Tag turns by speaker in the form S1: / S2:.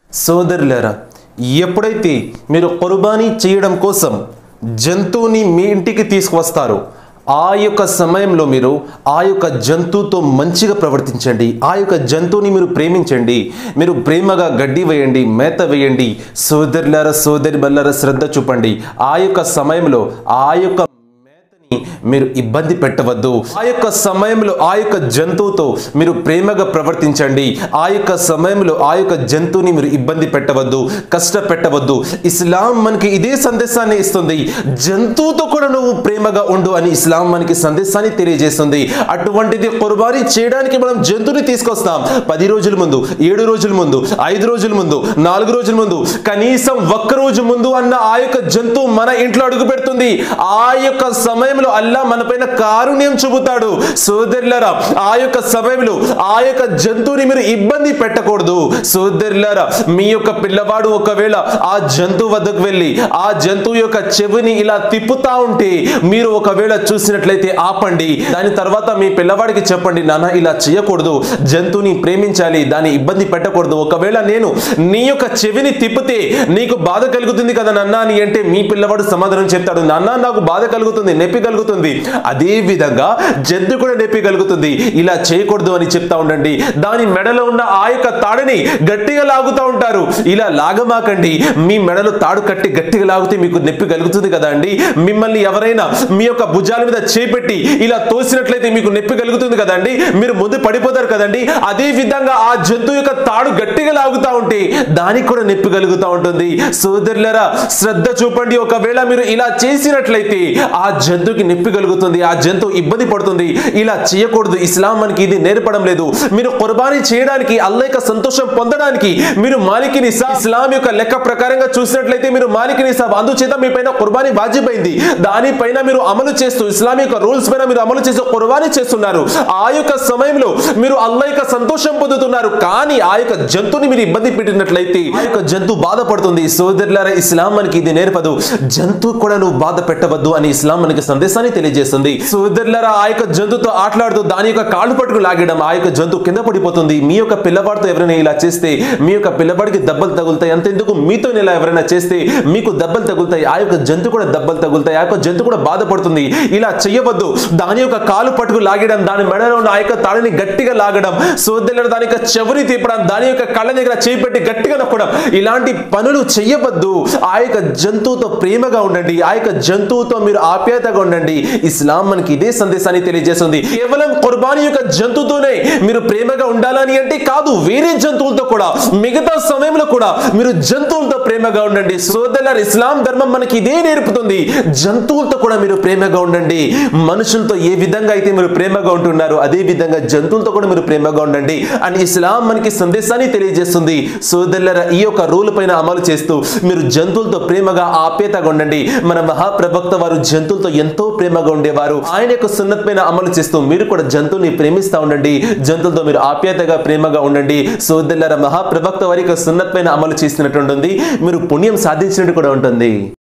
S1: సోదరులారా ఎప్పుడైతే మీరు కుర్బానీ చేయడం కోసం జంతువుని మీ ఇంటికి తీసుకువస్తారో ఆ యొక్క సమయంలో మీరు ఆ యొక్క జంతువుతో మంచిగా ప్రవర్తించండి ఆ యొక్క జంతువుని మీరు ప్రేమించండి మీరు ప్రేమగా గడ్డి వేయండి మేత వేయండి సోదరులారా సోదరి బల్లారా శ్రద్ధ చూపండి ఆ యొక్క సమయంలో ఆ యొక్క మేతని మీరు ఇబ్బంది పెట్టవద్దు ఆ యొక్క సమయంలో ఆ యొక్క జంతువుతో మీరు ప్రేమగా ప్రవర్తించండి ఆ యొక్క సమయంలో ఆ యొక్క జంతువుని మీరు ఇబ్బంది పెట్టవద్దు కష్టపెట్టవద్దు ఇస్లాం మనకి ఇదే సందేశాన్ని ఇస్తుంది జంతువుతో కూడా నువ్వు ప్రేమగా ఉండు అని ఇస్లాం మనకి సందేశాన్ని తెలియజేస్తుంది అటువంటిది కుర్బానీ చేయడానికి మనం జంతువుని తీసుకొస్తాం పది రోజుల ముందు ఏడు రోజుల ముందు ఐదు రోజుల ముందు నాలుగు రోజుల ముందు కనీసం ఒక్క రోజు ముందు అన్న ఆ యొక్క జంతువు మన ఇంట్లో అడుగు పెడుతుంది ఆ యొక్క సమయంలో అల్లా మన పైన కారుణ్యం చూపుతాడు సోదరులారా ఆ యొక్క సమయంలో ఆ యొక్క జంతువుని మీరు ఇబ్బంది పెట్టకూడదు సోదరులారా మీ యొక్క పిల్లవాడు ఒకవేళ ఆ జంతువు వద్దకు వెళ్ళి ఆ జంతువు యొక్క చెవిని ఇలా తిప్పుతా ఉంటే మీరు ఒకవేళ చూసినట్లయితే ఆపండి దాని తర్వాత మీ పిల్లవాడికి చెప్పండి నాన్న ఇలా చేయకూడదు జంతువుని ప్రేమించాలి దాన్ని ఇబ్బంది పెట్టకూడదు ఒకవేళ నేను నీ యొక్క చెవిని తిప్పితే నీకు బాధ కలుగుతుంది కదా నాన్న అని అంటే మీ పిల్లవాడు సమాధానం చెప్తాడు నాన్న నాకు బాధ కలుగుతుంది నొప్పి కలుగుతుంది అదే విధంగా జంతు కూడా నొప్పి కలుగుతుంది ఇలా చేయకూడదు అని చెప్తా ఉండండి దాని మెడలో ఉన్న ఆ యొక్క తాడుని గట్టిగా లాగుతూ ఉంటారు ఇలా లాగమాకండి మీ మెడలో తాడు కట్టి గట్టిగా లాగితే మీకు నొప్పి కలుగుతుంది కదా అండి మిమ్మల్ని ఎవరైనా మీ యొక్క భుజాల మీద చేపెట్టి ఇలా తోసినట్లయితే మీకు నొప్పి కలుగుతుంది కదండి మీరు ముందు పడిపోతారు కదండి అదే విధంగా ఆ జంతువు యొక్క తాడు గట్టిగా లాగుతా ఉంటే దానికి కూడా నొప్పి కలుగుతూ ఉంటుంది సోదరులరా శ్రద్ధ చూపండి ఒకవేళ మీరు ఇలా చేసినట్లయితే ఆ జంతువుకి నొప్పి కలుగుతుంది ఆ జంతువు ఇబ్బంది పడుతుంది ఇలా చేయకూడదు ఇస్లాం మనకి ఇది నేర్పడం లేదు మీరు కుర్బానీ చేయడానికి అల్లా యొక్క సంతోషం పొందడానికి మీరు మాలికి నిసాబ్ ఇస్లాం యొక్క లెక్క ప్రకారంగా చూసినట్లయితే మీరు మాలికి నిసాబ్ అందుచేత మీ పైన కుర్బానీ వాజిబైంది దానిపైన మీరు అమలు చేస్తూ ఇస్లాం యొక్క రూల్స్ పైన మీరు అమలు చేస్తూ కుర్బానీ చేస్తున్నారు ఆ యొక్క సమయంలో మీరు అల్లా యొక్క సంతోషం పొందుతున్నారు కానీ ఆ యొక్క జంతువుని మీరు ఇబ్బంది పెట్టినట్లయితే ఆ యొక్క జంతువు బాధపడుతుంది సోదరులారా ఇస్లాం మనకి ఇది నేర్పదు జంతువు కూడా నువ్వు బాధ పెట్టవద్దు అని ఇస్లాం మనకి సందేశాన్ని తెలియజేస్తుంది సోదరులారా ఆ యొక్క జంతువుతో ఆటలాడుతూ దాని యొక్క కాళ్ళు పట్టుకు లాగడం ఆ యొక్క జంతువు కింద పడిపోతుంది మీ యొక్క పిల్లవాడితో ఎవరైనా ఇలా చేస్తే మీ యొక్క పిల్లవాడికి దెబ్బలు తగులుతాయి అంతెందుకు మీతో ఇలా ఎవరైనా చేస్తే మీకు దెబ్బలు తగులుతాయి ఆ యొక్క జంతువు కూడా దెబ్బలు తగులుతాయి ఆ యొక్క జంతువు కూడా బాధపడుతుంది ఇలా చేయవద్దు దాని యొక్క కాలు పట్టుకు లాగడం దాని మెడలో ఉన్న ఆ యొక్క తాడిని గట్టిగా లాగడం సోదరులు దాని యొక్క చెవుని తీపడం దాని యొక్క కళ్ళ దగ్గర చేపెట్టి గట్టిగా నొక్కడం ఇలాంటి పనులు చెయ్యవద్దు ఆ యొక్క జంతువుతో ప్రేమగా ఉండండి ఆ యొక్క జంతువుతో మీరు ఆప్యాయతగా ఉండండి ఇస్లాం మనకి ఇదే సందేశాన్ని తెలియజేస్తుంది కేవలం కుర్బానీ యొక్క జంతువుతోనే మీరు ప్రేమగా ఉండాలని అంటే కాదు వేరే జంతువులతో కూడా మిగతా సమయంలో కూడా మీరు జంతువులతో ప్రేమగా ఉండండి సోదరులారు ఇస్లాం ధర్మం మనకి ఇదే నేర్పుతుంది జంతువులతో కూడా మీరు ప్రేమగా ఉండండి మనుషులతో ఏ విధంగా అయితే మీరు ప్రేమగా ఉంటున్నారు అదే విధంగా జంతువులతో కూడా మీరు ప్రేమగా ఉండండి అని ఇస్లాం మనకి సందేశాన్ని తెలియజేస్తుంది సోదరులరా ఈ యొక్క రూల్ పైన అమలు చేస్తూ మీరు జంతువులతో ప్రేమగా ఆప్యాయతగా ఉండండి మన మహాప్రవక్త వారు జంతువులతో ఎంతో ప్రేమగా ఉండేవారు ఆయన యొక్క సున్నత్ పైన అమలు చేస్తూ మీరు కూడా జంతువుని ప్రేమిస్తూ ఉండండి జంతువులతో మీరు ఆప్యాయతగా ప్రేమగా ఉండండి సోదరులరా మహాప్రవక్త వారి యొక్క సున్నత్ పైన అమలు చేసినట్టు ఉంటుంది మీరు పుణ్యం సాధించినట్టు కూడా ఉంటుంది